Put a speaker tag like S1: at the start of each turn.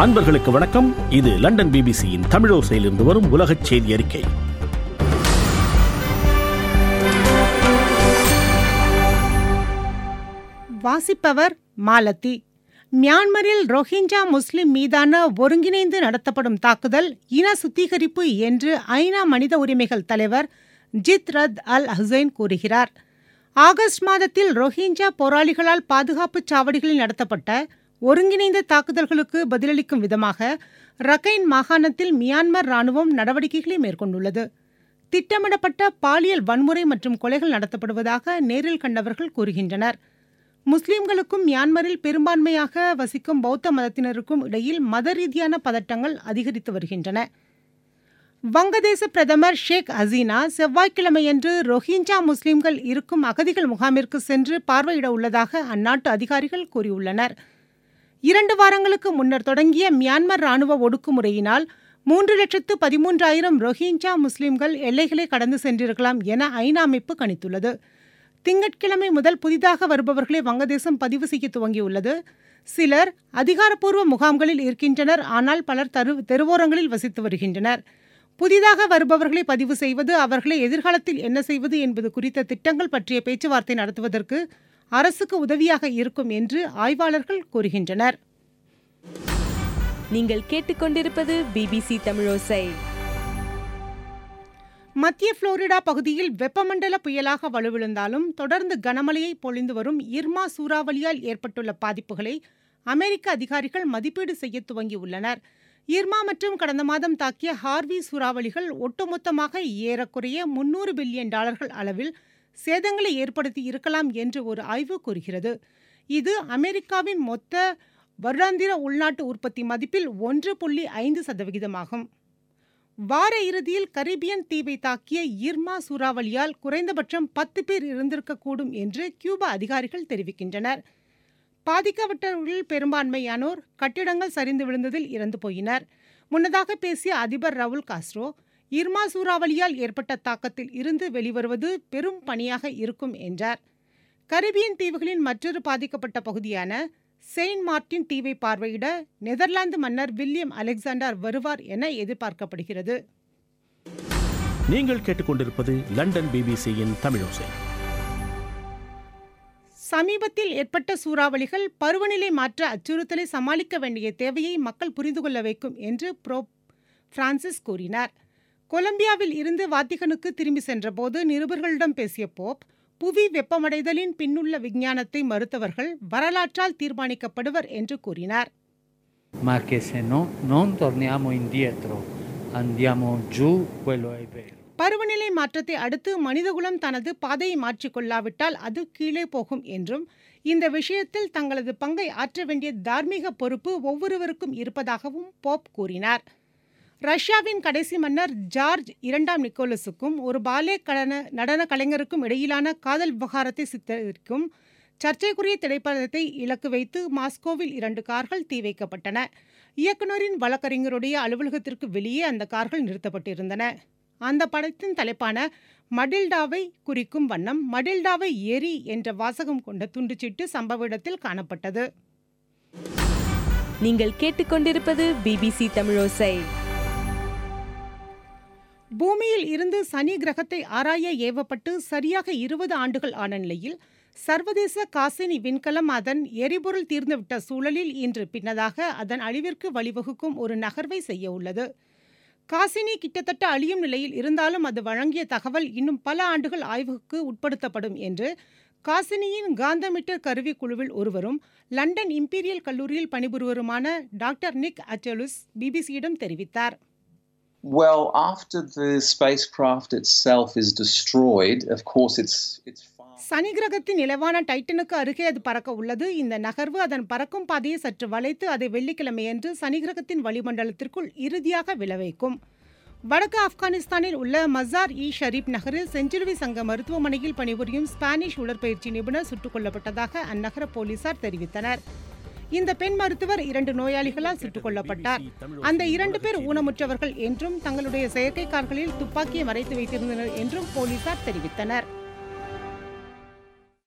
S1: அன்பர்களுக்கு வணக்கம் இது லண்டன் பிபிசியின் தமிழோசையிலிருந்து வரும் உலகச் செய்தி அறிக்கை
S2: வாசிப்பவர் மாலதி மியான்மரில் ரோஹிஞ்சா முஸ்லிம் மீதான ஒருங்கிணைந்து நடத்தப்படும் தாக்குதல் இன சுத்திகரிப்பு என்று ஐநா மனித உரிமைகள் தலைவர் ஜித் ரத் அல் ஹுசைன் கூறுகிறார் ஆகஸ்ட் மாதத்தில் ரோஹிஞ்சா போராளிகளால் பாதுகாப்பு சாவடிகளில் நடத்தப்பட்ட ஒருங்கிணைந்த தாக்குதல்களுக்கு பதிலளிக்கும் விதமாக ரகைன் மாகாணத்தில் மியான்மர் ராணுவம் நடவடிக்கைகளை மேற்கொண்டுள்ளது திட்டமிடப்பட்ட பாலியல் வன்முறை மற்றும் கொலைகள் நடத்தப்படுவதாக நேரில் கண்டவர்கள் கூறுகின்றனர் முஸ்லிம்களுக்கும் மியான்மரில் பெரும்பான்மையாக வசிக்கும் பௌத்த மதத்தினருக்கும் இடையில் மத ரீதியான பதட்டங்கள் அதிகரித்து வருகின்றன வங்கதேச பிரதமர் ஷேக் ஹசீனா செவ்வாய்க்கிழமையன்று ரோஹிஞ்சா முஸ்லிம்கள் இருக்கும் அகதிகள் முகாமிற்கு சென்று பார்வையிட உள்ளதாக அந்நாட்டு அதிகாரிகள் கூறியுள்ளனர் இரண்டு வாரங்களுக்கு முன்னர் தொடங்கிய மியான்மர் ராணுவ ஒடுக்குமுறையினால் மூன்று லட்சத்து பதிமூன்றாயிரம் ரோஹிஞ்சா முஸ்லிம்கள் எல்லைகளை கடந்து சென்றிருக்கலாம் என ஐநா அமைப்பு கணித்துள்ளது திங்கட்கிழமை முதல் புதிதாக வருபவர்களை வங்கதேசம் பதிவு செய்ய துவங்கியுள்ளது சிலர் அதிகாரப்பூர்வ முகாம்களில் இருக்கின்றனர் ஆனால் பலர் தரு தெருவோரங்களில் வசித்து வருகின்றனர் புதிதாக வருபவர்களை பதிவு செய்வது அவர்களை எதிர்காலத்தில் என்ன செய்வது என்பது குறித்த திட்டங்கள் பற்றிய பேச்சுவார்த்தை நடத்துவதற்கு அரசுக்கு உதவியாக இருக்கும் என்று ஆய்வாளர்கள் கூறுகின்றனர்
S3: நீங்கள் கேட்டுக்கொண்டிருப்பது பிபிசி தமிழோசை
S2: மத்திய புளோரிடா பகுதியில் வெப்பமண்டல புயலாக வலுவிழந்தாலும் தொடர்ந்து கனமழையை பொழிந்து வரும் இர்மா சூறாவளியால் ஏற்பட்டுள்ள பாதிப்புகளை அமெரிக்க அதிகாரிகள் மதிப்பீடு செய்ய துவங்கியுள்ளனர் இர்மா மற்றும் கடந்த மாதம் தாக்கிய ஹார்வி சூறாவளிகள் ஒட்டுமொத்தமாக ஏறக்குறைய முன்னூறு பில்லியன் டாலர்கள் அளவில் சேதங்களை ஏற்படுத்தி இருக்கலாம் என்று ஒரு ஆய்வு கூறுகிறது இது அமெரிக்காவின் மொத்த வருடாந்திர உள்நாட்டு உற்பத்தி மதிப்பில் ஒன்று புள்ளி ஐந்து சதவிகிதமாகும் வார இறுதியில் கரிபியன் தீவை தாக்கிய இர்மா சூறாவளியால் குறைந்தபட்சம் பத்து பேர் இருந்திருக்கக்கூடும் என்று கியூபா அதிகாரிகள் தெரிவிக்கின்றனர் பாதிக்கப்பட்டவர்களில் பெரும்பான்மையானோர் கட்டிடங்கள் சரிந்து விழுந்ததில் இறந்து போயினர் முன்னதாக பேசிய அதிபர் ரவுல் காஸ்ட்ரோ இர்மா சூறாவளியால் ஏற்பட்ட தாக்கத்தில் இருந்து வெளிவருவது பெரும் பணியாக இருக்கும் என்றார் கரிபியன் தீவுகளின் மற்றொரு பாதிக்கப்பட்ட பகுதியான செயின்ட் மார்டின் தீவை பார்வையிட நெதர்லாந்து மன்னர் வில்லியம் அலெக்சாண்டர் வருவார் என எதிர்பார்க்கப்படுகிறது
S1: நீங்கள் கேட்டுக்கொண்டிருப்பது லண்டன் பிபிசியின் தமிழோசை
S2: சமீபத்தில் ஏற்பட்ட சூறாவளிகள் பருவநிலை மாற்ற அச்சுறுத்தலை சமாளிக்க வேண்டிய தேவையை மக்கள் புரிந்து கொள்ள வைக்கும் என்று புரோப் பிரான்சிஸ் கூறினார் கொலம்பியாவில் இருந்து வாத்திகனுக்கு திரும்பி சென்றபோது நிருபர்களிடம் பேசிய போப் புவி வெப்பமடைதலின் பின்னுள்ள விஞ்ஞானத்தை மறுத்தவர்கள் வரலாற்றால் தீர்மானிக்கப்படுவர் என்று கூறினார்
S4: ma che se no non torniamo indietro, andiamo giù, quello è vero.
S2: பருவநிலை மாற்றத்தை அடுத்து மனிதகுலம் தனது பாதையை மாற்றிக்கொள்ளாவிட்டால் அது கீழே போகும் என்றும் இந்த விஷயத்தில் தங்களது பங்கை ஆற்ற வேண்டிய தார்மீக பொறுப்பு ஒவ்வொருவருக்கும் இருப்பதாகவும் போப் கூறினார் ரஷ்யாவின் கடைசி மன்னர் ஜார்ஜ் இரண்டாம் நிக்கோலஸுக்கும் ஒரு பாலே கடன நடன கலைஞருக்கும் இடையிலான காதல் விவகாரத்தை சித்தரிக்கும் சர்ச்சைக்குரிய திரைப்படத்தை இலக்கு வைத்து மாஸ்கோவில் இரண்டு கார்கள் தீ வைக்கப்பட்டன இயக்குநரின் வழக்கறிஞருடைய அலுவலகத்திற்கு வெளியே அந்த கார்கள் நிறுத்தப்பட்டிருந்தன அந்த படத்தின் தலைப்பான மடில்டாவை குறிக்கும் வண்ணம் மடில்டாவை எரி என்ற வாசகம் கொண்ட துண்டுச்சீட்டு சம்பவ இடத்தில் காணப்பட்டது
S3: நீங்கள் கேட்டுக்கொண்டிருப்பது பிபிசி தமிழோசை
S2: பூமியில் இருந்து சனி கிரகத்தை ஆராய ஏவப்பட்டு சரியாக இருபது ஆண்டுகள் ஆன நிலையில் சர்வதேச காசினி விண்கலம் அதன் எரிபொருள் தீர்ந்துவிட்ட சூழலில் இன்று பின்னதாக அதன் அழிவிற்கு வழிவகுக்கும் ஒரு நகர்வை செய்ய உள்ளது காசினி கிட்டத்தட்ட அழியும் நிலையில் இருந்தாலும் அது வழங்கிய தகவல் இன்னும் பல ஆண்டுகள் ஆய்வுக்கு உட்படுத்தப்படும் என்று காசினியின் காந்தமீட்டர் கருவி குழுவில் ஒருவரும் லண்டன் இம்பீரியல் கல்லூரியில் பணிபுரிவருமான டாக்டர் நிக் அச்சலுஸ் பிபிசியிடம் தெரிவித்தார்
S5: Well, after the spacecraft itself is destroyed, of course, it's it's far.
S2: சனி கிரகத்தின் நிலவான டைட்டனுக்கு அருகே அது பறக்க உள்ளது இந்த நகர்வு அதன் பறக்கும் பாதையை சற்று வளைத்து அதை வெள்ளிக்கிழமையன்று சனி கிரகத்தின் வளிமண்டலத்திற்குள் இறுதியாக விளைவைக்கும் வடக்கு ஆப்கானிஸ்தானில் உள்ள மசார் இ ஷரீப் நகரில் செஞ்சிலுவை சங்க மருத்துவமனையில் பணிபுரியும் ஸ்பானிஷ் உடற்பயிற்சி நிபுணர் சுட்டுக் கொல்லப்பட்டதாக அந்நகர போலீசார் தெரிவித்தனர் இந்த பெண் மருத்துவர் இரண்டு நோயாளிகளால் சுட்டுக் கொல்லப்பட்டார் அந்த இரண்டு பேர் ஊனமுற்றவர்கள் என்றும் தங்களுடைய செயற்கை கார்களில் துப்பாக்கியை மறைத்து வைத்திருந்தனர் என்றும் போலீசார் தெரிவித்தனர்